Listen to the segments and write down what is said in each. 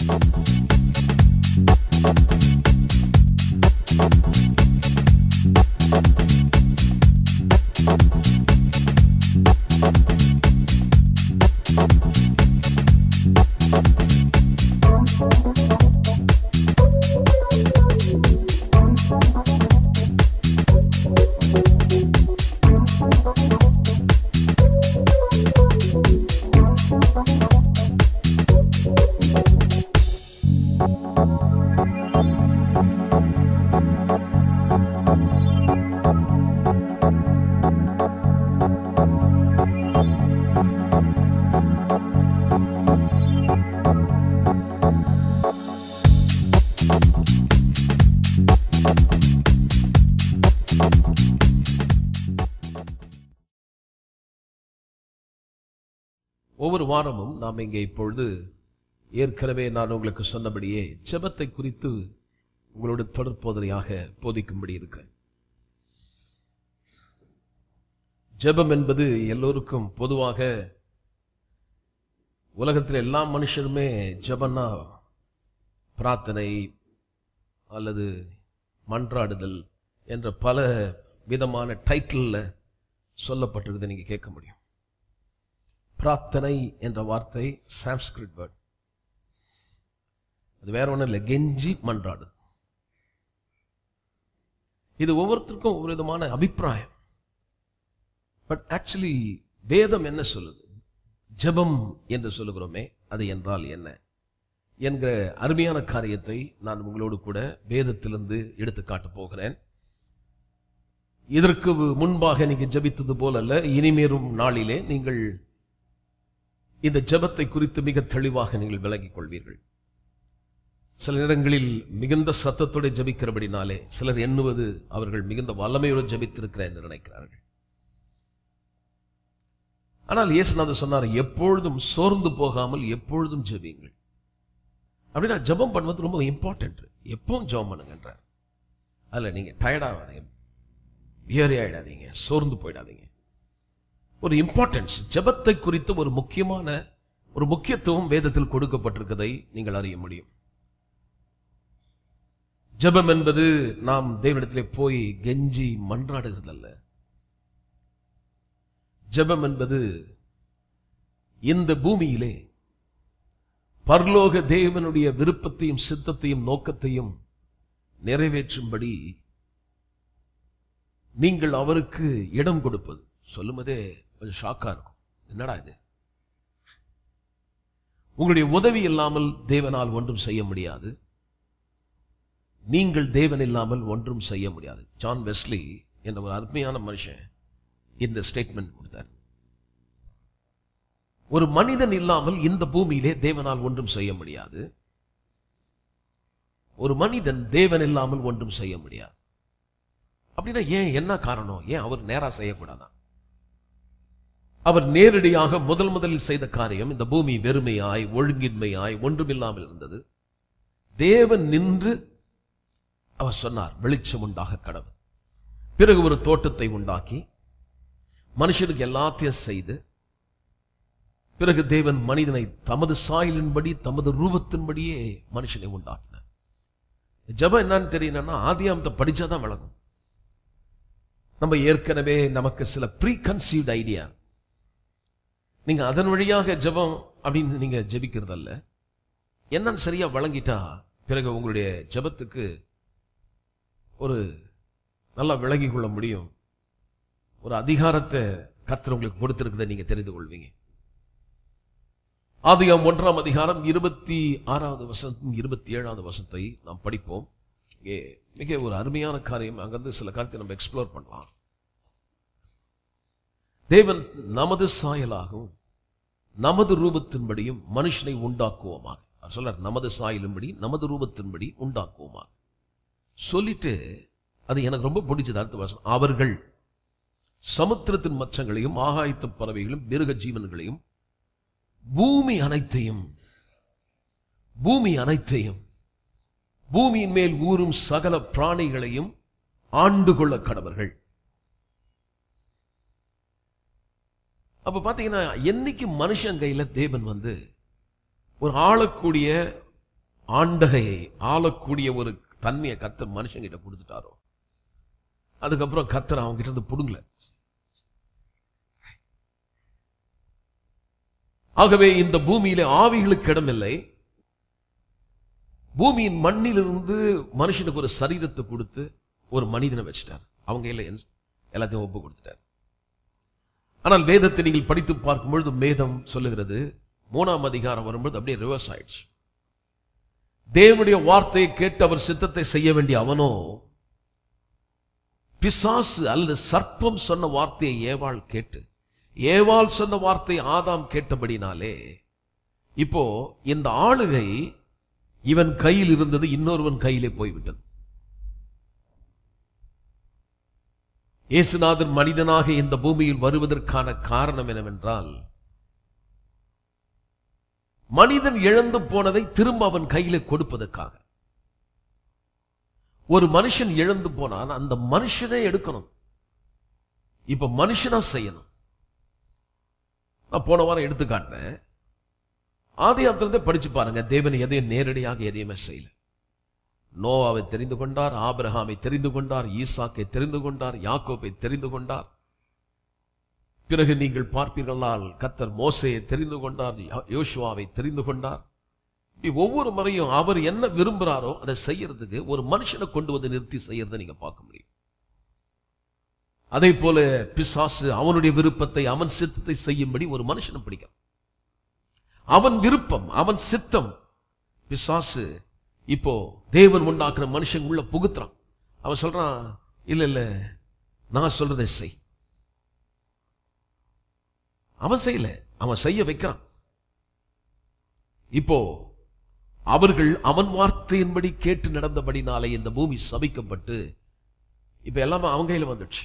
ஒவ்வொரு வாரமும் நாம் இங்கே இப்பொழுது ஏற்கனவே நான் உங்களுக்கு சொன்னபடியே ஜெபத்தை குறித்து உங்களோட தொடர்போதனையாக போதிக்கும்படி இருக்கேன் ஜெபம் என்பது எல்லோருக்கும் பொதுவாக உலகத்தில் எல்லா மனுஷருமே ஜெபம்னா பிரார்த்தனை அல்லது மன்றாடுதல் என்ற பல விதமான டைட்டிலில் சொல்லப்பட்டிருக்குதை நீங்கள் கேட்க முடியும் பிரார்த்தனை என்ற வார்த்தை சாம்ஸ்கிரிட் வேர்ட் அது வேற ஒன்றும் இல்லை கெஞ்சி மன்றாடு இது ஒவ்வொருத்தருக்கும் ஒரு விதமான அபிப்பிராயம் பட் ஆக்சுவலி வேதம் என்ன சொல்லுது ஜெபம் என்று சொல்லுகிறோமே அது என்றால் என்ன என்கிற அருமையான காரியத்தை நான் உங்களோடு கூட வேதத்திலிருந்து எடுத்து காட்டப் போகிறேன் இதற்கு முன்பாக நீங்க ஜெபித்தது போல அல்ல இனிமேறும் நாளிலே நீங்கள் இந்த ஜெபத்தை குறித்து மிக தெளிவாக நீங்கள் விளங்கிக் கொள்வீர்கள் சில நேரங்களில் மிகுந்த சத்தத்தோடு ஜெபிக்கிறபடினாலே சிலர் எண்ணுவது அவர்கள் மிகுந்த வல்லமையோடு ஜெபித்திருக்கிறேன் என்று நினைக்கிறார்கள் ஆனால் இயேசுநாதர் சொன்னார் எப்பொழுதும் சோர்ந்து போகாமல் எப்பொழுதும் ஜெபியுங்கள் அப்படின்னா ஜெபம் பண்ணுவது ரொம்ப இம்பார்ட்டன்ட் எப்பவும் ஜெபம் பண்ணுங்கன்றார் அதில் நீங்க டயர்டாகாதீங்க வியரி ஆயிடாதீங்க சோர்ந்து போயிடாதீங்க ஒரு இம்பார்ட்டன்ஸ் ஜெபத்தை குறித்து ஒரு முக்கியமான ஒரு முக்கியத்துவம் வேதத்தில் கொடுக்கப்பட்டிருக்கதை நீங்கள் அறிய முடியும் ஜெபம் என்பது நாம் தேவனிடத்திலே போய் கெஞ்சி மன்றாடுகிறதல்ல ஜெபம் என்பது இந்த பூமியிலே பரலோக தேவனுடைய விருப்பத்தையும் சித்தத்தையும் நோக்கத்தையும் நிறைவேற்றும்படி நீங்கள் அவருக்கு இடம் கொடுப்பது சொல்லும்போதே கொஞ்சம் ஷாக்கா இருக்கும் என்னடா இது உங்களுடைய உதவி இல்லாமல் தேவனால் ஒன்றும் செய்ய முடியாது நீங்கள் தேவன் இல்லாமல் ஒன்றும் செய்ய முடியாது ஜான் வெஸ்லி என்ற ஒரு அருமையான மனுஷன் இந்த ஸ்டேட்மெண்ட் கொடுத்தார் ஒரு மனிதன் இல்லாமல் இந்த பூமியிலே தேவனால் ஒன்றும் செய்ய முடியாது ஒரு மனிதன் தேவன் இல்லாமல் ஒன்றும் செய்ய முடியாது அப்படின்னா ஏன் என்ன காரணம் ஏன் அவர் நேரா செய்யக்கூடாதா அவர் நேரடியாக முதல் முதலில் செய்த காரியம் இந்த பூமி வெறுமையாய் ஒழுங்கின்மையாய் ஒன்றுமில்லாமல் இருந்தது தேவன் நின்று அவர் சொன்னார் வெளிச்சம் உண்டாக கடவுள் பிறகு ஒரு தோட்டத்தை உண்டாக்கி மனுஷனுக்கு எல்லாத்தையும் செய்து பிறகு தேவன் மனிதனை தமது சாயலின்படி தமது ரூபத்தின்படியே மனுஷனை உண்டாக்கினார் ஜபம் என்னன்னு தெரியணும்னா ஆதியாமத்தை படிச்சாதான் விளங்கும் நம்ம ஏற்கனவே நமக்கு சில ப்ரீ கன்சீவ்ட் ஐடியா நீங்க அதன் வழியாக ஜெபம் அப்படின்னு நீங்க ஜெபிக்கிறதல்ல என்னன்னு சரியா வழங்கிட்டா பிறகு உங்களுடைய ஜெபத்துக்கு ஒரு நல்லா விளங்கி கொள்ள முடியும் ஒரு அதிகாரத்தை கர்த்தர் உங்களுக்கு கொடுத்திருக்கிறதை நீங்க தெரிந்து கொள்வீங்க ஆதியாம் ஒன்றாம் அதிகாரம் இருபத்தி ஆறாவது வசனத்தும் இருபத்தி ஏழாவது வசனத்தை நாம் படிப்போம் இங்கே மிக ஒரு அருமையான காரியம் அங்கிருந்து சில காரியத்தை நம்ம எக்ஸ்ப்ளோர் பண்ணலாம் தேவன் நமது சாயலாகவும் நமது ரூபத்தின்படியும் மனுஷனை உண்டாக்குவோமாக அவர் சொல்றார் நமது சாயலின்படி நமது ரூபத்தின்படி உண்டாக்குவோமாக சொல்லிட்டு அது எனக்கு ரொம்ப பிடிச்சது அடுத்த வசனம் அவர்கள் சமுத்திரத்தின் மச்சங்களையும் ஆகாயத்து பறவைகளும் மிருக ஜீவன்களையும் பூமி அனைத்தையும் பூமி அனைத்தையும் பூமியின் மேல் ஊறும் சகல பிராணிகளையும் ஆண்டு கொள்ள கடவர்கள் அப்ப பாத்தீங்கன்னா என்னைக்கு மனுஷன் கையில தேவன் வந்து ஒரு ஆளக்கூடிய ஆண்டகையை ஆளக்கூடிய ஒரு தன்மையை கத்தர் மனுஷங்கிட்ட கொடுத்துட்டாரோ அதுக்கப்புறம் கத்தர் அவங்க கிட்ட இருந்து புடுங்கல ஆகவே இந்த பூமியிலே ஆவிகளுக்கு இடமில்லை பூமியின் மண்ணிலிருந்து மனுஷனுக்கு ஒரு சரீரத்தை கொடுத்து ஒரு மனிதனை வச்சிட்டார் அவங்க இல்லை எல்லாத்தையும் ஒப்பு கொடுத்துட்டார் ஆனால் வேதத்தை நீங்கள் படித்து பார்க்கும் பொழுது மேதம் சொல்லுகிறது மூணாம் அதிகாரம் வரும்பொழுது அப்படியே ரிவர்ஸ் ஆயிடுச்சு தேவனுடைய வார்த்தையை கேட்டு அவர் சித்தத்தை செய்ய வேண்டிய அவனோ பிசாசு அல்லது சர்ப்பம் சொன்ன வார்த்தையை ஏவாள் கேட்டு ஏவாள் சொன்ன வார்த்தை ஆதாம் கேட்டபடினாலே இப்போ இந்த ஆளுகை இவன் கையில் இருந்தது இன்னொருவன் கையிலே போய்விட்டது இயேசுநாதன் மனிதனாக இந்த பூமியில் வருவதற்கான காரணம் என்னவென்றால் மனிதன் இழந்து போனதை திரும்ப அவன் கையில கொடுப்பதற்காக ஒரு மனுஷன் இழந்து போனான் அந்த மனுஷனே எடுக்கணும் இப்ப மனுஷனா செய்யணும் நான் போன வாரம் எடுத்து காட்டினேன் ஆதி அப்திரத்தை படிச்சு பாருங்க தேவன் எதையும் நேரடியாக எதையுமே செய்யல நோவாவை தெரிந்து கொண்டார் ஆபிரகாமை தெரிந்து கொண்டார் ஈசாக்கை தெரிந்து கொண்டார் யாக்கோப்பை தெரிந்து கொண்டார் பிறகு நீங்கள் பார்ப்பீர்களால் கத்தர் மோசையை தெரிந்து கொண்டார் யோ- யோசுவாவை தெரிந்து கொண்டார் இப்படி ஒவ்வொரு முறையும் அவர் என்ன விரும்புகிறாரோ அதை செய்யறதுக்கு ஒரு மனுஷனை கொண்டு வந்து நிறுத்தி செய்யறதை நீங்க பார்க்க முடியும் அதே போல பிசாசு அவனுடைய விருப்பத்தை அவன் சித்தத்தை செய்யும்படி ஒரு மனுஷனை பிடிக்கிறான் அவன் விருப்பம் அவன் சித்தம் பிசாசு இப்போ தேவன் உண்டாக்குற மனுஷன் உள்ள புகுத்துறான் அவன் சொல்றான் இல்ல இல்ல நான் சொல்றதை செய் அவன் செய்யல அவன் செய்ய வைக்கிறான் இப்போ அவர்கள் அவன் வார்த்தையின்படி கேட்டு நடந்தபடினாலே இந்த பூமி சபிக்கப்பட்டு இப்ப எல்லாமே அவங்க கையில வந்துடுச்சு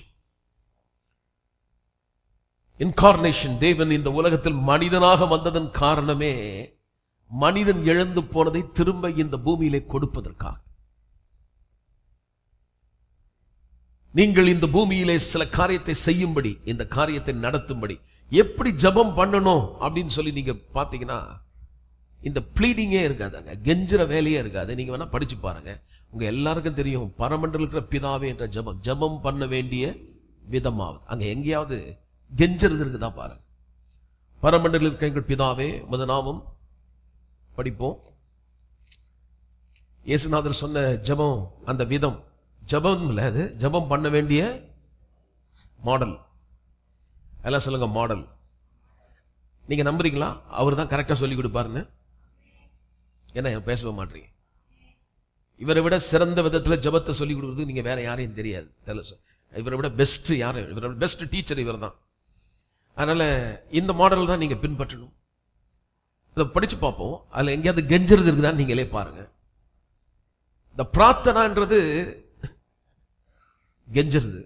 இன்கார்னேஷன் தேவன் இந்த உலகத்தில் மனிதனாக வந்ததன் காரணமே மனிதன் இழந்து போனதை திரும்ப இந்த பூமியிலே கொடுப்பதற்காக நீங்கள் இந்த பூமியிலே சில காரியத்தை செய்யும்படி இந்த காரியத்தை நடத்தும்படி எப்படி ஜெபம் பண்ணணும் அப்படின்னு சொல்லி நீங்க பாத்தீங்கன்னா இந்த ப்ளீடிங்கே இருக்காதுங்க கெஞ்சுற வேலையே இருக்காது நீங்க வேணா படிச்சு பாருங்க உங்க எல்லாருக்கும் தெரியும் பரமண்டல இருக்கிற பிதாவே என்ற ஜெபம் ஜெபம் பண்ண வேண்டிய விதமாவது அங்க எங்கேயாவது கெஞ்சறது இருக்குதா பாருங்க பரமண்டல இருக்கிற எங்கள் பிதாவே முத நாமம் படிப்போம் இயேசுநாதர் சொன்ன ஜெபம் அந்த விதம் ஜெபம் இல்ல அது ஜெபம் பண்ண வேண்டிய மாடல் எல்லாம் சொல்லுங்க மாடல் நீங்க நம்புறீங்களா அவர் தான் கரெக்டா சொல்லி கொடுப்பாருன்னு என்ன பேசவே மாட்டீங்க இவரை விட சிறந்த விதத்துல ஜெபத்தை சொல்லி கொடுக்குறது நீங்க வேற யாரையும் தெரியாது தெரியல சார். இவரை விட பெஸ்ட் யாரு இவரை பெஸ்ட் டீச்சர் இவர் தான் அதனால இந்த மாடல் தான் நீங்க பின்பற்றணும் இதை படிச்சு பார்ப்போம் அதுல எங்கேயாவது கெஞ்சறது இருக்குதான்னு நீங்களே பாருங்க இந்த பிரார்த்தனான்றது கெஞ்சறது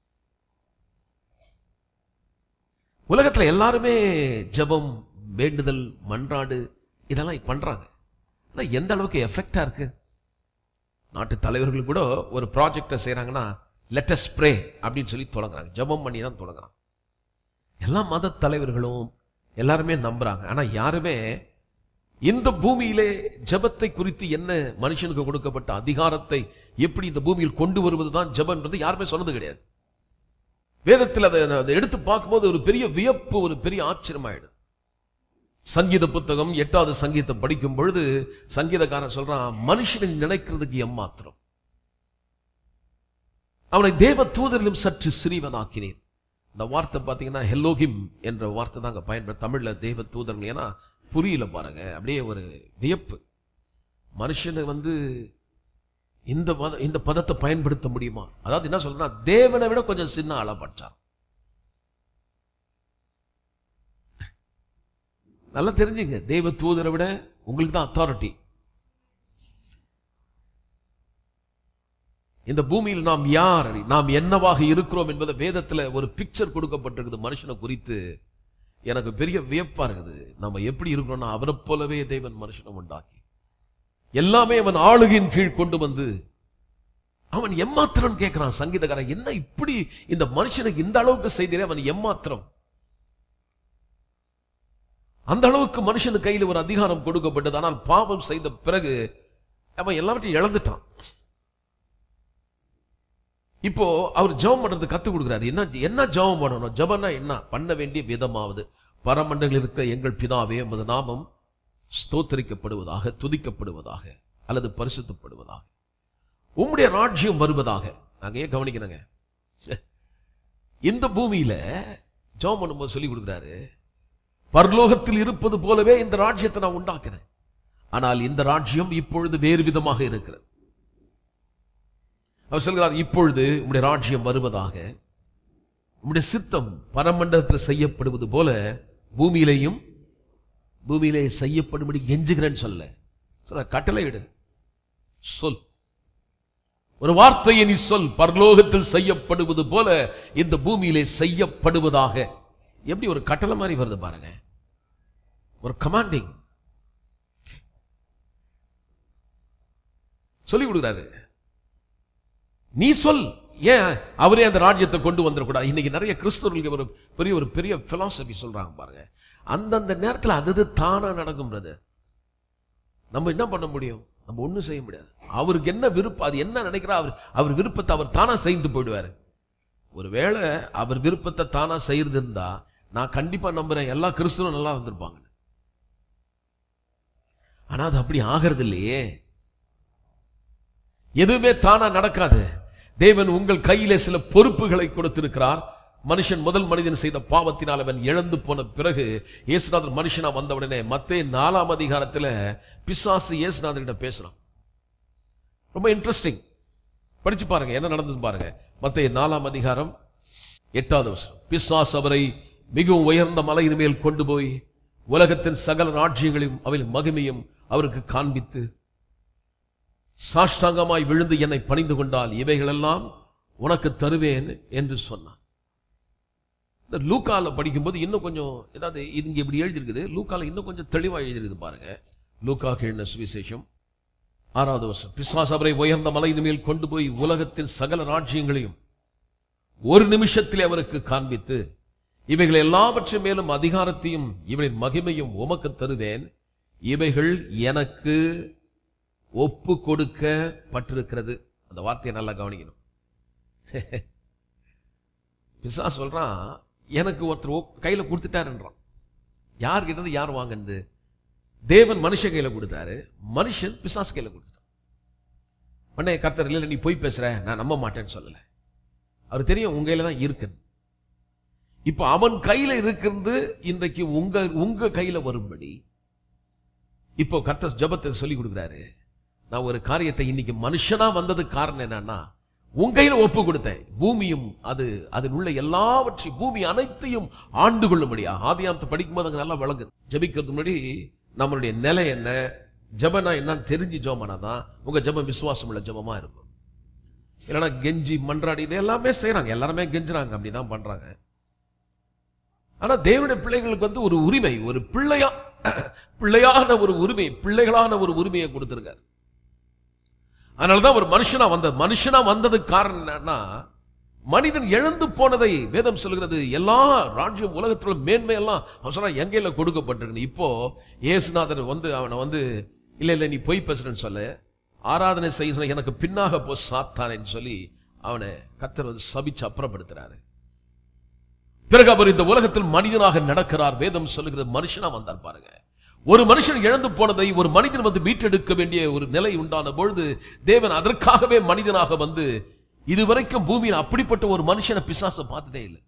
உலகத்துல எல்லாருமே ஜெபம் வேண்டுதல் மன்றாடு இதெல்லாம் பண்றாங்க ஆனா எந்த அளவுக்கு எஃபெக்டா இருக்கு நாட்டு தலைவர்கள் கூட ஒரு ப்ராஜெக்டை செய்றாங்கன்னா லெட்டஸ் ஸ்ப்ரே அப்படின்னு சொல்லி தொடங்குறாங்க ஜெபம் பண்ணி தான் தொடங்குறாங்க எல்லா மத தலைவர்களும் எல்லாருமே நம்புறாங்க ஆனா யாருமே இந்த பூமியிலே ஜெபத்தை குறித்து என்ன மனுஷனுக்கு கொடுக்கப்பட்ட அதிகாரத்தை எப்படி இந்த பூமியில் கொண்டு வருவதுதான் ஜெபன்றது யாருமே சொன்னது கிடையாது வேதத்தில் அதை அதை எடுத்து பார்க்கும்போது ஒரு பெரிய வியப்பு ஒரு பெரிய ஆச்சரியமாயிடும் சங்கீத புத்தகம் எட்டாவது சங்கீதத்தை படிக்கும் பொழுது சங்கீதக்காரன் சொல்றான் மனுஷனை நினைக்கிறதுக்கு எம்மாத்திரம் அவனை தேவ தூதரிலும் சற்று சிறிவனாக்கினேன் இந்த வார்த்தை பார்த்தீங்கன்னா ஹெல்லோகிம் என்ற வார்த்தை தாங்க பயன்படுத்த தமிழ்ல தேவ தூதர் ஏன்னா புரியல பாருங்க அப்படியே ஒரு வியப்பு மனுஷனை வந்து இந்த பத- இந்த பதத்தை பயன்படுத்த முடியுமா அதாவது என்ன சொல்றா தேவனை விட கொஞ்சம் சின்ன ஆளா படிச்சார் நல்லா தெரிஞ்சுங்க தேவ தூதரை விட உங்களுக்கு தான் அத்தாரிட்டி இந்த பூமியில் நாம் யார் நாம் என்னவாக இருக்கிறோம் என்பதை வேதத்துல ஒரு பிக்சர் கொடுக்கப்பட்டிருக்குது மனுஷனை குறித்து எனக்கு பெரிய வியப்பா இருக்குது நம்ம எப்படி இருக்கிறோம்னா அவரை போலவே தேவன் மனுஷனை உண்டாக்கி எல்லாமே அவன் ஆளுகையின் கீழ் கொண்டு வந்து அவன் எம்மாத்திரம் கேட்கிறான் சங்கீதக்காரன் என்ன இப்படி இந்த மனுஷனுக்கு இந்த அளவுக்கு செய்தே அவன் எம்மாத்திரம் அந்த அளவுக்கு மனுஷனு கையில் ஒரு அதிகாரம் கொடுக்கப்பட்டது ஆனால் பாவம் செய்த பிறகு அவன் எல்லாவற்றையும் இழந்துட்டான் இப்போ அவர் ஜெபம் பண்றது கத்து கொடுக்குறாரு என்ன என்ன ஜெபம் பண்ணணும் ஜெபம்னா என்ன பண்ண வேண்டிய விதமாவது பரமண்டலில் இருக்கிற எங்கள் பிதாவே உமது நாமம் ஸ்தோத்தரிக்கப்படுவதாக துதிக்கப்படுவதாக அல்லது பரிசுத்தப்படுவதாக உம்முடைய ராஜ்யம் வருவதாக நாங்க ஏன் கவனிக்கணுங்க இந்த பூமியில ஜெபம் பண்ணும்போது சொல்லி கொடுக்குறாரு பரலோகத்தில் இருப்பது போலவே இந்த ராஜ்யத்தை நான் உண்டாக்கினேன் ஆனால் இந்த ராஜ்யம் இப்பொழுது வேறு விதமாக இருக்கிறது அவர் சொல்கிறார் இப்பொழுது உம்முடைய ராஜ்யம் வருவதாக உம்முடைய சித்தம் பரமண்டலத்தில் செய்யப்படுவது போல பூமியிலேயும் பூமியிலே செய்யப்படும்படி கெஞ்சுகிறேன்னு சொல்ல சொல்ற கட்டளையிடு சொல் ஒரு வார்த்தையை நீ சொல் பரலோகத்தில் செய்யப்படுவது போல இந்த பூமியிலே செய்யப்படுவதாக எப்படி ஒரு கட்டளை மாதிரி வருது பாருங்க ஒரு கமாண்டிங் சொல்லி கொடுக்குறாரு நீ சொல் ஏன் அவரே அந்த ராஜ்யத்தை கொண்டு வந்துடக்கூடாது இன்னைக்கு நிறைய கிறிஸ்தவர்களுக்கு ஒரு பெரிய ஒரு பெரிய பிலாசபி சொல்றாங்க பாருங்க அந்தந்த நேரத்தில் அது அது தானா நடக்கும் பிரதர் நம்ம என்ன பண்ண முடியும் நம்ம ஒண்ணும் செய்ய முடியாது அவருக்கு என்ன விருப்பம் அது என்ன நினைக்கிறா அவர் அவர் விருப்பத்தை அவர் தானா செய்து போயிடுவாரு ஒருவேளை அவர் விருப்பத்தை தானா செய்யறது இருந்தா நான் கண்டிப்பா நம்புறேன் எல்லா கிறிஸ்தவரும் நல்லா வந்திருப்பாங்க ஆனா அது அப்படி ஆகிறது இல்லையே எதுவுமே தானா நடக்காது தேவன் உங்கள் கையிலே சில பொறுப்புகளை கொடுத்திருக்கிறார் மனுஷன் முதல் மனிதன் செய்த பாவத்தினால் அவன் இழந்து போன பிறகு இயேசுநாதர் மனுஷனா வந்த உடனே மத்தே நாலாம் அதிகாரத்துல பிசாசு இயேசுநாதர் கிட்ட பேசுறான் ரொம்ப இன்ட்ரெஸ்டிங் படிச்சு பாருங்க என்ன நடந்தது பாருங்க மத்தே நாலாம் அதிகாரம் எட்டாவது வருஷம் பிசாசு அவரை மிகவும் உயர்ந்த மலையின் மேல் கொண்டு போய் உலகத்தின் சகல ராஜ்யங்களையும் அவரின் மகிமையும் அவருக்கு காண்பித்து சாஷ்டாங்கமாய் விழுந்து என்னை பணிந்து கொண்டால் இவைகளெல்லாம் உனக்கு தருவேன் என்று சொன்னான் இந்த லூக்கால படிக்கும்போது இன்னும் கொஞ்சம் ஏதாவது இது இங்க இப்படி எழுதியிருக்குது லூக்கால இன்னும் கொஞ்சம் தெளிவா எழுதியிருக்குது பாருங்க லூக்கா எழுதின சுவிசேஷம் ஆறாவது வருஷம் பிசாஸ் அவரை உயர்ந்த மலையின் மேல் கொண்டு போய் உலகத்தின் சகல ராஜ்யங்களையும் ஒரு நிமிஷத்திலே அவருக்கு காண்பித்து இவைகள் எல்லாவற்றின் மேலும் அதிகாரத்தையும் இவனின் மகிமையும் உமக்கு தருவேன் இவைகள் எனக்கு ஒப்பு கொடுக்கப்பட்டிருக்கிறது அந்த வார்த்தையை நல்லா கவனிக்கணும் பிசா சொல்றான் எனக்கு ஒருத்தர் ஒப்- கையில கொடுத்துட்டாருன்றான் யார்கிட்ட இருந்து யார் வாங்கினது தேவன் மனுஷன் கையில கொடுத்தாரு மனுஷன் பிசாசு கையில கொடுத்துட்டான் உடனே கர்த்தர் இல்லை நீ போய் பேசுற நான் நம்ப மாட்டேன்னு சொல்லல அவர் தெரியும் உங்க கையில தான் இருக்குன்னு இப்ப அவன் கையில இருக்கிறது இன்றைக்கு உங்க உங்க கையில வரும்படி இப்போ கர்த்தர் ஜெபத்துக்கு சொல்லி கொடுக்குறாரு நான் ஒரு காரியத்தை இன்னைக்கு மனுஷனா வந்ததுக்கு காரணம் என்னன்னா உன் கையில ஒப்பு கொடுத்தேன் பூமியும் அது அதில் உள்ள எல்லாவற்றையும் பூமி அனைத்தையும் ஆண்டு கொள்ளும்படியா ஆதியாமத்தை படிக்கும்போது அங்க நல்லா விளங்குது ஜெபிக்கிறது முன்னாடி நம்மளுடைய நிலை என்ன ஜெபனா என்னன்னு தெரிஞ்சு ஜெபமானா தான் உங்க ஜெபம் விசுவாசம் உள்ள ஜெபமா இருக்கும் இல்லைன்னா கெஞ்சி மன்றாடி இது எல்லாமே செய்றாங்க எல்லாருமே கெஞ்சுறாங்க அப்படிதான் பண்றாங்க ஆனா தேவனுடைய பிள்ளைகளுக்கு வந்து ஒரு உரிமை ஒரு பிள்ளையா பிள்ளையான ஒரு உரிமை பிள்ளைகளான ஒரு உரிமையை கொடுத்திருக்காரு அதனாலதான் ஒரு மனுஷனா வந்த மனுஷனா வந்ததுக்கு காரணம் என்னன்னா மனிதன் இழந்து போனதை வேதம் சொல்கிறது எல்லா ராஜ்யம் உலகத்துல மேன்மையெல்லாம் அவன் சொன்னா எங்கையில கொடுக்கப்பட்டிருக்கு இப்போ இயேசுநாதர் வந்து அவனை வந்து இல்ல இல்ல நீ பொய் பேசுறேன்னு சொல்ல ஆராதனை செய்ய சொன்ன எனக்கு பின்னாக போ சாத்தானேன்னு சொல்லி அவனை கத்தர் வந்து சபிச்சு அப்புறப்படுத்துறாரு பிறகு அவர் இந்த உலகத்தில் மனிதனாக நடக்கிறார் வேதம் சொல்லுகிறது மனுஷனா வந்தார் பாருங்க ஒரு மனுஷன் இழந்து போனதை ஒரு மனிதன் வந்து மீட்டெடுக்க வேண்டிய ஒரு நிலை உண்டான பொழுது தேவன் அதற்காகவே மனிதனாக வந்து இதுவரைக்கும் பூமியில் அப்படிப்பட்ட ஒரு மனுஷனை பிசாச பார்த்ததே இல்லை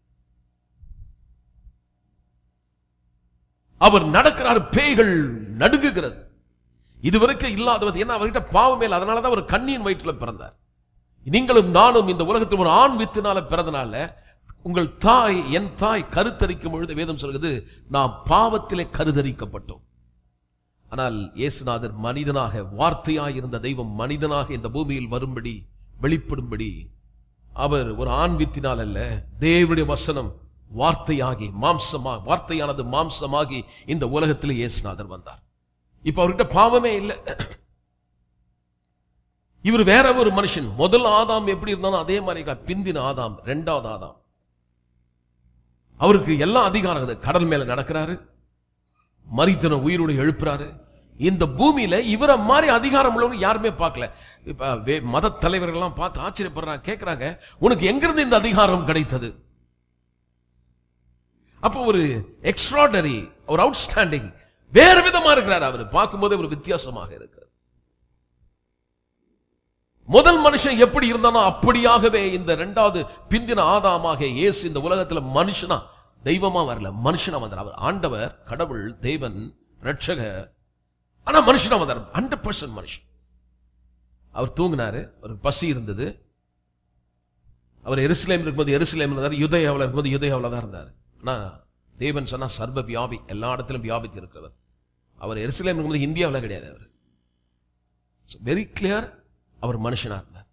அவர் நடக்கிறார் பேய்கள் நடுங்குகிறது இதுவரைக்கும் இல்லாதவர் என்ன அவர்கிட்ட பாவமே இல்லை அதனாலதான் அவர் கண்ணியின் வயிற்றுல பிறந்தார் நீங்களும் நானும் இந்த உலகத்தில் ஒரு ஆண் வித்தினால பிறந்தனால உங்கள் தாய் என் தாய் கருத்தரிக்கும் பொழுது வேதம் சொல்கிறது நாம் பாவத்திலே கருதரிக்கப்பட்டோம் ஆனால் இயேசுநாதர் மனிதனாக வார்த்தையாய் இருந்த தெய்வம் மனிதனாக இந்த பூமியில் வரும்படி வெளிப்படும்படி அவர் ஒரு ஆண் வித்தினால் அல்ல தேவனுடைய வசனம் வார்த்தையாகி மாம்சமா வார்த்தையானது மாம்சமாகி இந்த உலகத்தில் இயேசுநாதர் வந்தார் இப்ப அவர்கிட்ட பாவமே இல்லை இவர் வேற ஒரு மனுஷன் முதல் ஆதாம் எப்படி இருந்தாலும் அதே மாதிரி இருக்கார். பிந்தின ஆதாம் இரண்டாவது ஆதாம் அவருக்கு எல்லா அதிகாரம் இருக்குது. கடல் மேல நடக்கிறாரு மரித்தன உயிரோடு எழுப்புறாரு இந்த பூமியில இவரை மாதிரி அதிகாரம் உள்ளவங்க யாருமே பார்க்கல இப்ப வே- மத தலைவர்கள்லாம் பார்த்து ஆச்சரியப்படுறாங்க கேட்கறாங்க உனக்கு எங்கிருந்து இந்த அதிகாரம் கிடைத்தது அப்போ ஒரு எக்ஸ்ட்ராடனரி ஒரு அவுட்ஸ்டாண்டிங் வேற விதமா இருக்கிறார் அவர் பார்க்கும்போது ஒரு வித்தியாசமாக இருக்கிறார் முதல் மனுஷன் எப்படி இருந்தானோ அப்படியாகவே இந்த இரண்டாவது பிந்தின ஆதாமாக இயேசு இந்த உலகத்துல மனுஷனா தெய்வமா வரல மனுஷனா வந்தார் அவர் ஆண்டவர் கடவுள் தேவன் ரட்சகர் ஆனா மனுஷனா வந்தார் ஹண்ட்ரட் பர்சன்ட் மனுஷன் அவர் தூங்கினாரு ஒரு பசி இருந்தது அவர் எருசலேம் இருக்கும்போது எருசலேம் இருந்தார் யுதயாவில் இருக்கும்போது யுதயாவில் தான் இருந்தார் ஆனா தேவன் சொன்னா சர்வ வியாபி எல்லா இடத்திலும் வியாபித்து இருக்கிறவர் அவர் எருசலேம் இருக்கும்போது இந்தியாவில் கிடையாது அவர் வெரி கிளியர் அவர் மனுஷனா இருந்தார்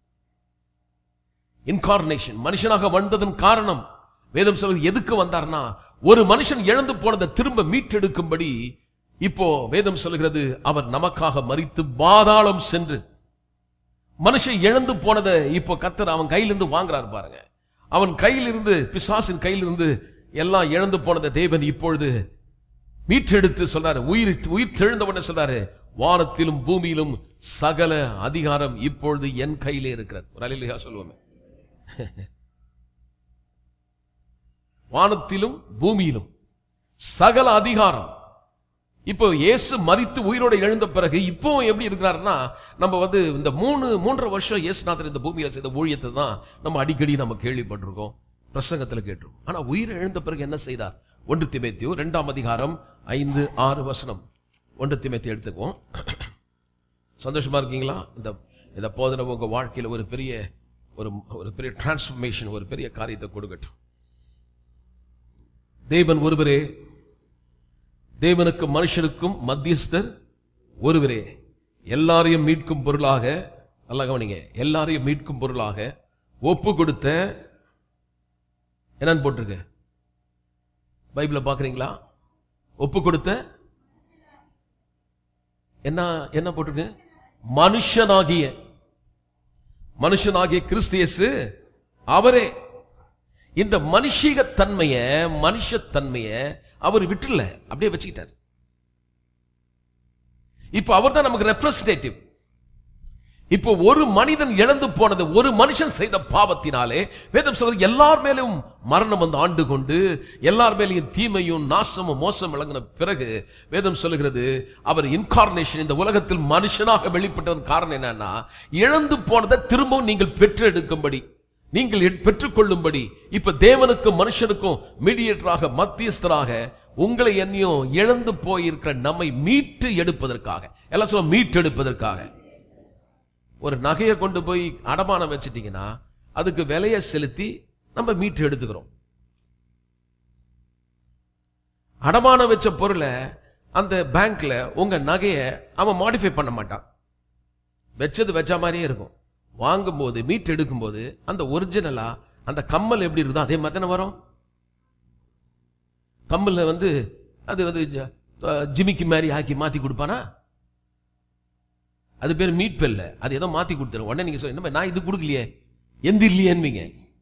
இன்கார்னேஷன் மனுஷனாக வந்ததன் காரணம் வேதம் சொல்வது எதுக்கு வந்தார்னா ஒரு மனுஷன் இழந்து போனதை திரும்ப மீட்டெடுக்கும்படி இப்போ வேதம் சொல்கிறது அவர் நமக்காக மரித்து பாதாளம் சென்று மனுஷன் இழந்து போனதை இப்போ கத்தர் அவன் கையிலிருந்து வாங்குறாரு பாருங்க அவன் கையிலிருந்து பிசாசின் கையிலிருந்து எல்லாம் இழந்து போனதை தேவன் இப்பொழுது மீட்டெடுத்து சொல்றாரு உயிர் உயிர் தெழுந்தவன சொல்றாரு வானத்திலும் பூமியிலும் சகல அதிகாரம் இப்பொழுது என் கையிலே இருக்கிறது ஒரு அலையிலையா சொல்லுவோமே வானத்திலும் பூமியிலும் சகல அதிகாரம் இப்போ இயேசு மரித்து உயிரோடு எழுந்த பிறகு இப்போ எப்படி இருக்கிறாருன்னா நம்ம வந்து இந்த மூணு மூன்றரை வருஷம் இயேசுநாதர் இந்த பூமியில செய்த ஊழியத்தை தான் நம்ம அடிக்கடி நம்ம கேள்விப்பட்டிருக்கோம் பிரசங்கத்துல கேட்டிருக்கோம் ஆனா உயிர் எழுந்த பிறகு என்ன செய்தார் ஒன்று திமேத்தியோ ரெண்டாம் அதிகாரம் ஐந்து ஆறு வசனம் ஒன்று திமேத்தி எடுத்துக்குவோம் சந்தோஷமா இருக்கீங்களா இந்த இந்த போதனை உங்க வாழ்க்கையில ஒரு பெரிய ஒரு ஒரு பெரிய டிரான்ஸ்ஃபர்மேஷன் ஒரு பெரிய காரியத்தை கொடுக்கட்டும் தேவன் ஒருவரே தேவனுக்கும் மனுஷனுக்கும் மத்தியஸ்தர் ஒருவரே எல்லாரையும் மீட்கும் பொருளாக நல்லா கவனிங்க எல்லாரையும் மீட்கும் பொருளாக ஒப்பு கொடுத்த என்னன்னு போட்டிருக்கு பைபிள பாக்குறீங்களா ஒப்பு கொடுத்த என்ன என்ன போட்டிருக்கு மனுஷனாகிய மனுஷனாகிய கிறிஸ்து இயேசு அவரே இந்த மனுஷிக தன்மைய மனுஷத்தன்மைய அவர் விட்டுல அப்படியே வச்சுக்கிட்டார் இப்போ அவர் தான் நமக்கு ரெப்ரஸன்டேட்டிவ் இப்போ ஒரு மனிதன் இழந்து போனது ஒரு மனுஷன் செய்த பாவத்தினாலே வேதம் சொல்றது எல்லார் மேலும் மரணம் வந்து ஆண்டு கொண்டு எல்லார் மேலேயும் தீமையும் நாசமும் மோசம் விளங்கின பிறகு வேதம் சொல்லுகிறது அவர் இன்கார்னேஷன் இந்த உலகத்தில் மனுஷனாக வெளிப்பட்டதன் காரணம் என்னன்னா இழந்து போனதை திரும்பவும் நீங்கள் பெற்றெடுக்கும்படி நீங்கள் எட்- பெற்றுக்கொள்ளும்படி இப்ப தேவனுக்கும் மனுஷனுக்கும் மீடியேட்டராக மத்தியஸ்தராக உங்களை என்னையும் இழந்து போயிருக்கிற நம்மை மீட்டு எடுப்பதற்காக எல்லாம் சொல்ல மீட்டு எடுப்பதற்காக ஒரு நகையை கொண்டு போய் அடமானம் வச்சிட்டீங்கன்னா அதுக்கு விலையை செலுத்தி நம்ம மீட்டு எடுத்துக்கிறோம் அடமானம் வச்ச பொருளை அந்த பேங்க்ல உங்க நகையை அவன் மாடிஃபை பண்ண மாட்டான் வச்சது வச்ச மாதிரியே இருக்கும் வாங்கும்போது மீட் எடுக்கும்போது அந்த ஒரிஜினலா அந்த கம்மல் எப்படி இருக்குதோ அதே மாதிரி தானே வரும் கம்மல்ல வந்து அது வந்து ஜ- அஹ் ஜிமிக்கி மாதிரி ஆக்கி மாத்தி கொடுப்பானா அது பேர் மீட் பெல்ல அது ஏதோ மாத்தி கொடுத்துரும் உடனே நீங்க சொல்ல நான் இது கொடுக்கலையே எந்திரலையேன்வீங்க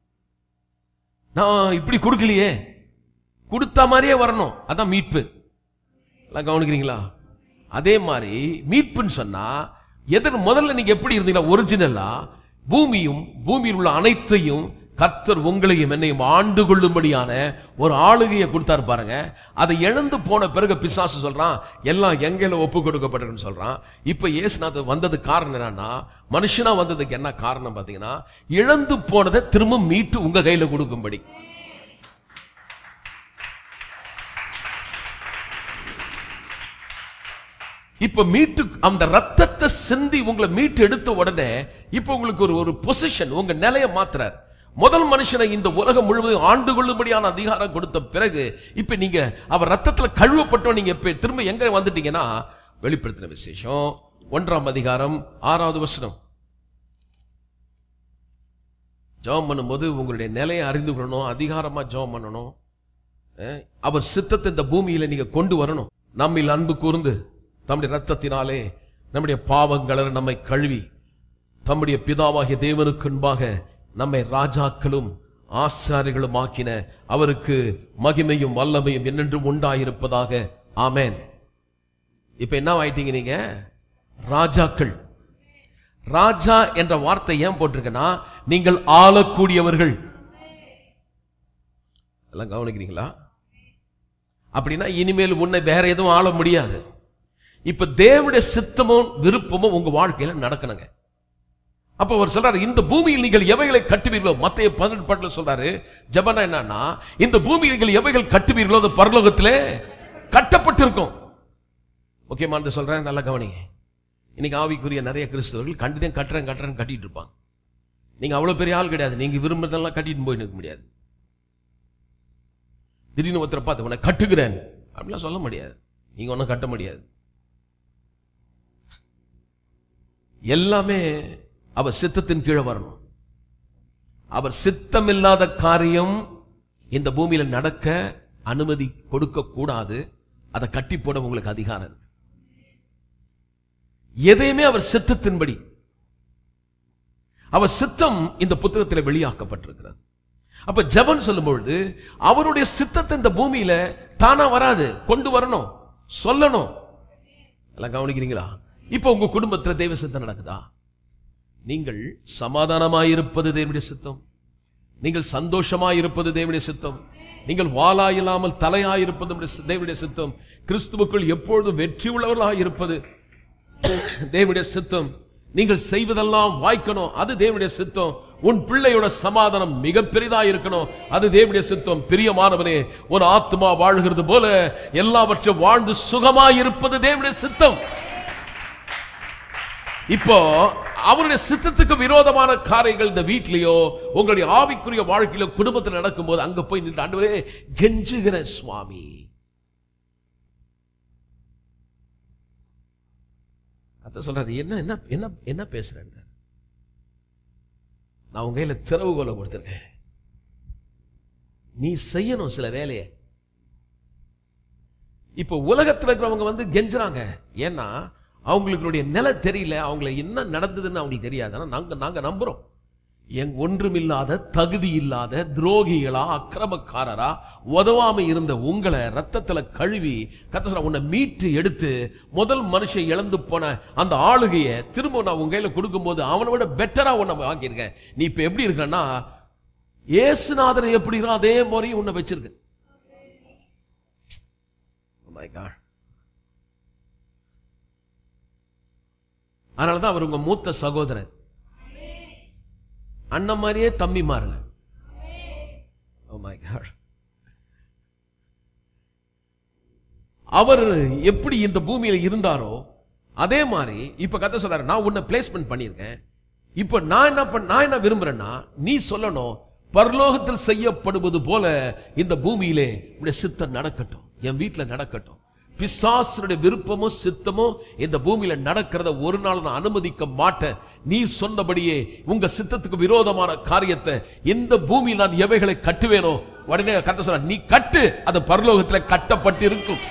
நான் இப்படி கொடுக்கலையே கொடுத்த மாதிரியே வரணும் அதான் மீட்பு எல்லாம் கவனிக்கிறீங்களா அதே மாதிரி மீட்புன்னு சொன்னா எதன் முதல்ல நீங்க எப்படி இருந்தீங்கன்னா ஒரிஜினலா பூமியும் பூமியில் உள்ள அனைத்தையும் கர்த்தர் உங்களையும் என்னையும் ஆண்டு கொள்ளும்படியான ஒரு ஆளுகையை கொடுத்தாரு பாருங்க அதை இழந்து போன பிறகு பிசாசு சொல்றான் எல்லாம் எங்கேல ஒப்பு கொடுக்கப்பட்டிருக்குன்னு சொல்றான் இப்ப இயேசுநாதர் வந்தது காரணம் என்னன்னா மனுஷனா வந்ததுக்கு என்ன காரணம் பாத்தீங்கன்னா இழந்து போனதை திரும்ப மீட்டு உங்க கையில கொடுக்கும்படி இப்ப மீட்டு அந்த ரத்தத்தை சிந்தி உங்களை மீட்டு எடுத்த உடனே இப்ப உங்களுக்கு ஒரு ஒரு பொசிஷன் உங்க நிலைய மாத்துறார் முதல் மனுஷனை இந்த உலகம் முழுவதும் ஆண்டு கொள்ளும்படியான அதிகாரம் கொடுத்த பிறகு இப்ப நீங்க அவர் ரத்தத்துல கழுவப்பட்டோம் நீங்க இப்ப திரும்ப எங்க வந்துட்டீங்கன்னா வெளிப்படுத்தின விசேஷம் ஒன்றாம் அதிகாரம் ஆறாவது வசனம் ஜெபம் பண்ணும்போது உங்களுடைய நிலையை அறிந்து கொள்ளணும் அதிகாரமா ஜெபம் பண்ணணும் அஹ், அவர் சித்தத்தை இந்த பூமியில நீங்க கொண்டு வரணும் நம்மில் அன்பு கூர்ந்து தம்முடைய ரத்தத்தினாலே நம்முடைய பாவங்களை நம்மை கழுவி தம்முடைய பிதாவாகிய தேவனுக்கு முன்பாக நம்மை ராஜாக்களும் ஆசாரிகளும் ஆக்கின அவருக்கு மகிமையும் வல்லமையும் என்னென்றும் உண்டாயிருப்பதாக ஆமென் இப்ப என்ன ஆயிட்டீங்க நீங்க ராஜாக்கள் ராஜா என்ற வார்த்தை ஏன் போட்டிருக்கேன்னா நீங்கள் ஆளக்கூடியவர்கள் எல்லாம் கவனிக்கிறீங்களா அப்படின்னா இனிமேல் உன்னை வேற எதுவும் ஆள முடியாது இப்ப தேவனுடைய சித்தமும் விருப்பமும் உங்க வாழ்க்கையில நடக்கணுங்க அப்ப அவர் சொல்றாரு இந்த பூமியில் நீங்கள் எவைகளை கட்டுவீர்களோ மத்திய பதினெட்டு பாட்டுல சொல்றாரு ஜபனா என்னன்னா இந்த பூமியில் நீங்கள் எவைகள் கட்டுவீர்களோ அது பரலோகத்திலே கட்டப்பட்டிருக்கும் முக்கியமானது சொல்றேன் நல்லா கவனிங்க இன்னைக்கு ஆவிக்குரிய நிறைய கிறிஸ்தவர்கள் கண்டுதான் கட்டுறேன் கட்டுறேன் கட்டிட்டு இருப்பாங்க நீங்க அவ்வளவு பெரிய ஆள் கிடையாது நீங்க விரும்புறதெல்லாம் கட்டிட்டு போய் நிற்க முடியாது திடீர்னு ஒருத்தரை பார்த்து உன்னை கட்டுகிறேன் அப்படிலாம் சொல்ல முடியாது நீங்க ஒன்றும் கட்ட முடியாது எல்லாமே அவர் சித்தத்தின் கீழே வரணும் அவர் சித்தமில்லாத காரியம் இந்த பூமியில நடக்க அனுமதி கொடுக்க கூடாது அதை கட்டி போட உங்களுக்கு அதிகாரம் இருக்கு எதையுமே அவர் சித்தத்தின்படி அவர் சித்தம் இந்த புத்தகத்தில் வெளியாக்கப்பட்டிருக்கிறது அப்ப ஜெபம் சொல்லும் பொழுது அவருடைய சித்தத்தை இந்த பூமியில தானா வராது கொண்டு வரணும் சொல்லணும் எல்லாம் கவனிக்கிறீங்களா இப்போ உங்க குடும்பத்துல தெய்வ சித்தம் நடக்குதா நீங்கள் சமாதானமாயிருப்பது தேவனுடைய சித்தம் நீங்கள் சந்தோஷமாயிருப்பது தேவனுடைய சித்தம் நீங்கள் வாலாயில்லாமல் தலையாயிருப்பது தேவனுடைய சித்தம் கிறிஸ்துவுக்குள் எப்பொழுதும் வெற்றி உள்ளவர்களாக இருப்பது தேவனுடைய சித்தம் நீங்கள் செய்வதெல்லாம் வாய்க்கணும் அது தேவனுடைய சித்தம் உன் பிள்ளையோட சமாதானம் மிக பெரிதா இருக்கணும் அது தேவனுடைய சித்தம் பிரியமானவனே உன் ஆத்மா வாழ்கிறது போல எல்லாவற்றையும் வாழ்ந்து சுகமாய் இருப்பது தேவனுடைய சித்தம் இப்போ அவருடைய சித்தத்துக்கு விரோதமான காரியங்கள் இந்த வீட்லயோ உங்களுடைய ஆவிக்குரிய வாழ்க்கையில குடும்பத்தில் நடக்கும்போது அங்க போய் நின்று ஆண்டவரே கெஞ்சுகிற சுவாமி அத சொல்றாரு என்ன என்ன என்ன என்ன பேசுறேன் நான் உங்க கையில திறவுகோலை கொடுத்துருக்கேன் நீ செய்யணும் சில வேலையை இப்போ உலகத்துல இருக்கிறவங்க வந்து கெஞ்சுறாங்க ஏன்னா அவங்களுடைய நிலை தெரியல அவங்கள என்ன நடந்ததுன்னு அவங்களுக்கு தெரியாது ஆனா நாங்க நாங்க நம்புறோம் எங் ஒன்றுமில்லாத தகுதி இல்லாத துரோகிகளா அக்கிரமக்காரரா உதவாம இருந்த உங்களை ரத்தத்துல கழுவி கத்த சொல்ல உன்னை மீட்டு எடுத்து முதல் மனுஷன் இழந்து போன அந்த ஆளுகையை திரும்ப நான் உங்க கையில கொடுக்கும்போது அவனை விட பெட்டரா உன்னை வாங்கியிருக்கேன் நீ இப்ப எப்படி இருக்கன்னா ஏசுநாதர் எப்படி இருக்கோ அதே மாதிரி உன்னை வச்சிருக்க Oh my God. அதனாலதான் அவர் உங்க மூத்த சகோதரன் அண்ணன் மாதிரியே தம்பி மாறுங்க Oh my God. அவர் எப்படி இந்த பூமியில இருந்தாரோ அதே மாதிரி இப்ப கதை சொல்றாரு நான் உன்னை பிளேஸ்மெண்ட் பண்ணியிருக்கேன் இப்ப நான் என்ன பண்ண நான் என்ன விரும்புறேன்னா நீ சொல்லணும் பரலோகத்தில் செய்யப்படுவது போல இந்த பூமியிலே உடைய சித்தம் நடக்கட்டும் என் வீட்டுல நடக்கட்டும் பிசாசனுடைய விருப்பமும் சித்தமும் இந்த பூமியில நடக்கிறத ஒரு நாள் நான் அனுமதிக்க மாட்டேன் நீ சொன்னபடியே உங்க சித்தத்துக்கு விரோதமான காரியத்தை இந்த பூமியில் நான் எவைகளை கட்டுவேனோ உடனே கத்த சொல்ற நீ கட்டு அது பரலோகத்துல கட்டப்பட்டு இருக்கும்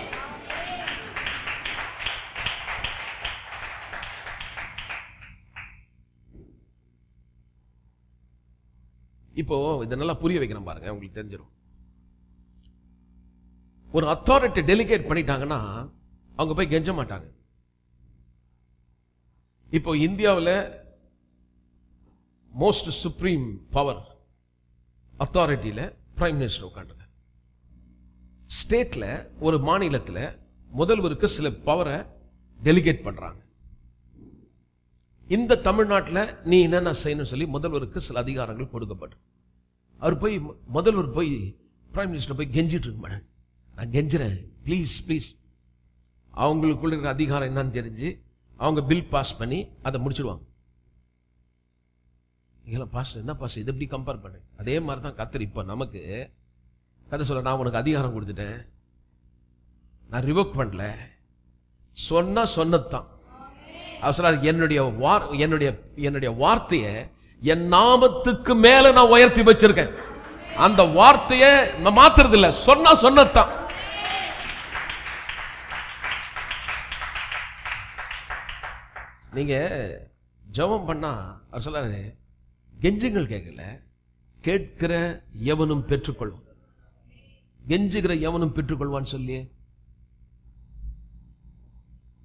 இப்போ இதை நல்லா புரிய வைக்கிறேன் பாருங்க உங்களுக்கு தெரிஞ்சிடும் ஒரு அத்தாரிட்டி டெலிகேட் பண்ணிட்டாங்கன்னா அவங்க போய் கெஞ்ச மாட்டாங்க இப்போ இந்தியாவில் மோஸ்ட் சுப்ரீம் பவர் அத்தாரிட்டியில் பிரைம் மினிஸ்டர் உட்காந்துருக்க ஸ்டேட்ல ஒரு மாநிலத்தில் முதல்வருக்கு சில பவரை டெலிகேட் பண்றாங்க இந்த தமிழ்நாட்டில் நீ என்னென்ன செய்யணும் சொல்லி முதல்வருக்கு சில அதிகாரங்கள் கொடுக்கப்படும் அவர் போய் முதல்வர் போய் பிரைம் மினிஸ்டர் போய் கெஞ்சிட்டு இருக்க மாட்டாங்க நான் கெஞ்சுறேன் ப்ளீஸ் ப்ளீஸ் அவங்களுக்குள்ள இருக்கிற அதிகாரம் என்னன்னு தெரிஞ்சு அவங்க பில் பாஸ் பண்ணி அதை முடிச்சிடுவாங்க நீங்களாம் பாஸ் என்ன பாஸ் இது எப்படி கம்பேர் பண்ணு அதே மாதிரி தான் கத்தர் இப்போ நமக்கு கதை சொல்ல நான் உனக்கு அதிகாரம் கொடுத்துட்டேன் நான் ரிவோக் பண்ணல சொன்னா சொன்னதுதான் அவர் சொல்றாரு என்னுடைய வார் என்னுடைய என்னுடைய வார்த்தையை என் நாமத்துக்கு மேல நான் உயர்த்தி வச்சிருக்கேன் அந்த வார்த்தையை நான் மாத்துறது இல்ல சொன்னா சொன்னதுதான் நீங்க ஜெபம் பண்ணா அவர் சொல்றாரு கெஞ்சுங்கள் கேட்கல கேட்கிற எவனும் பெற்றுக்கொள்வான் கெஞ்சுகிற எவனும் பெற்றுக்கொள்வான்னு சொல்லியே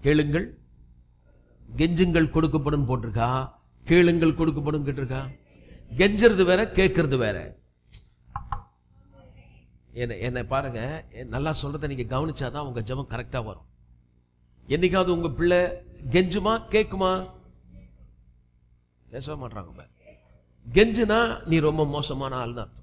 கேளுங்கள் கெஞ்சுங்கள் கொடுக்கப்படும் போட்டிருக்கா கேளுங்கள் கொடுக்கப்படும் கேட்டிருக்கா கெஞ்சறது வேற கேட்கறது வேற என்ன என்னை பாருங்க என் நல்லா சொல்றதை நீங்க கவனிச்சாதான் உங்க ஜெபம் கரெக்டா வரும் என்னைக்காவது உங்க பிள்ளை கெஞ்சுமா கேக்குமா பேசவே மாட்டாங்க பாரு. கெஞ்சுனா நீ ரொம்ப மோசமான ஆள்னு அர்த்தம்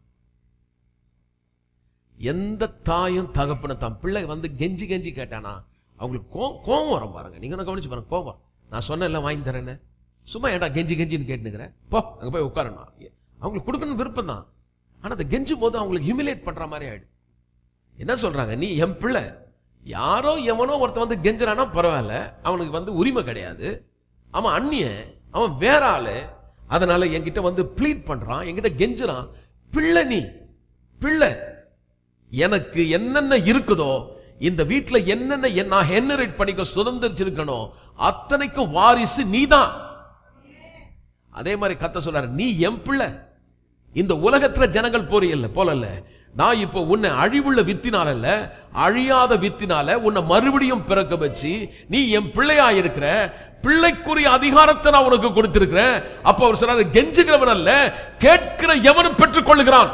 எந்த தாயும் தகப்பன தன் பிள்ளை வந்து கெஞ்சி கெஞ்சி கேட்டானா அவங்களுக்கு கோ கோவம் வரும் பாருங்க நீங்க என்ன கவனிச்சு பாருங்க கோவம் நான் சொன்னேன்ல வாங்கி தரேன்னு சும்மா ஏன்டா கெஞ்சி கெஞ்சின்னு கேட்டுக்கிறேன் போ அங்க போய் உட்காரணும் அவங்களுக்கு கொடுக்கணும் விருப்பம் தான் ஆனா அதை கெஞ்சும் போது அவங்களுக்கு ஹியூமிலேட் பண்ற மாதிரி ஆயிடும் என்ன சொல்றாங்க நீ என் பிள்ளை யாரோ எவனோ ஒருத்தன் வந்து கெஞ்சுறானா பரவாயில்ல அவனுக்கு வந்து உரிமை கிடையாது அவன் அந்நியன் அவன் வேற ஆளு அதனால என்கிட்ட வந்து ப்ளீட் பண்றான் என்கிட்ட கெஞ்சுறான் பிள்ளை நீ பிள்ளை எனக்கு என்னென்ன இருக்குதோ இந்த வீட்ல என்னென்ன என் நான் ஹெனரேட் பண்ணிக்க சுதந்திரிச்சிருக்கணும் அத்தனைக்கும் வாரிசு நீதான் அதே மாதிரி கத்த சொல்றாரு நீ என் பிள்ளை இந்த உலகத்துல ஜனங்கள் போறியல்ல போலல்ல நான் இப்போ உன்னை அழிவுள்ள வித்தினால அல்ல அழியாத வித்தினால உன்னை மறுபடியும் பிறக்க வச்சு நீ என் பிள்ளையா இருக்கிற பிள்ளைக்குரிய அதிகாரத்தை நான் உனக்கு கொடுத்திருக்கிறேன் அப்ப அவர் சொல்றாரு கெஞ்சுகிறவன் அல்ல கேட்கிற எவனும் பெற்றுக் கொள்ளுகிறான்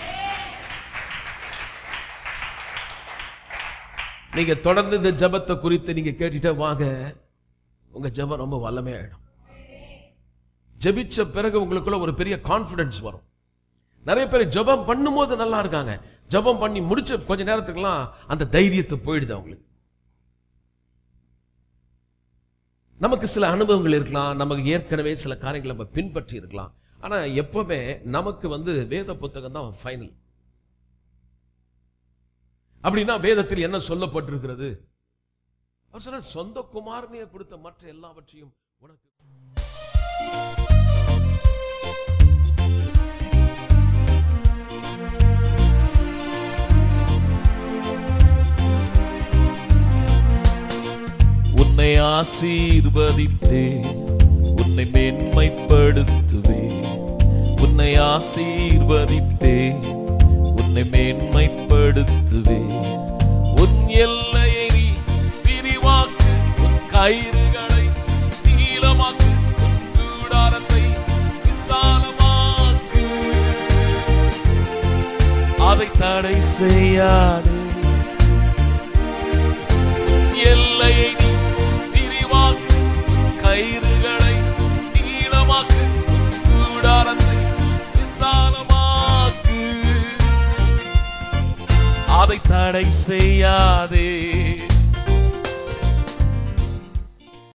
நீங்க தொடர்ந்து இந்த ஜெபத்தை குறித்து நீங்க கேட்டுட்டே வாங்க உங்க ஜெபம் ரொம்ப வல்லமையாயிடும் ஜெபிச்ச பிறகு உங்களுக்குள்ள ஒரு பெரிய கான்ஃபிடன்ஸ் வரும் நிறைய பேர் ஜெபம் பண்ணும்போது நல்லா இருக்காங்க ஜெபம் பண்ணி முடிச்ச கொஞ்ச நேரத்துக்குலாம் அந்த தைரியத்தை போயிடுது அவங்களுக்கு நமக்கு சில அனுபவங்கள் இருக்கலாம் நமக்கு ஏற்கனவே சில காரியங்களை நம்ம பின்பற்றி இருக்கலாம் ஆனா எப்பவுமே நமக்கு வந்து வேத புத்தகம் தான் ஃபைனல் அப்படின்னா வேதத்தில் என்ன சொல்லப்பட்டிருக்கிறது அவர் சொல்ற சொந்த குமாரனைய கொடுத்த மற்ற எல்லாவற்றையும் உனக்கு உன்னை ஆசீர்வதித்தே உன்னை மேன்மைப்படுத்துவே உன்னை ஆசீர்வதித்தே உன்னை மேன்மைப்படுத்துவே உன் எல்லையை நீ விரிவாக்கு உன் கயிறுகளை நீளமாக்கு உன் கூடாரத்தை விசாலமாக்கு அதை தடை செய்யாதே எல்லையை நீ விரிவாக்கு கயிறுகளை நீளமாக்கு கூடாரத்தை விசாலமாக்கு அதை தடை செய்யாதே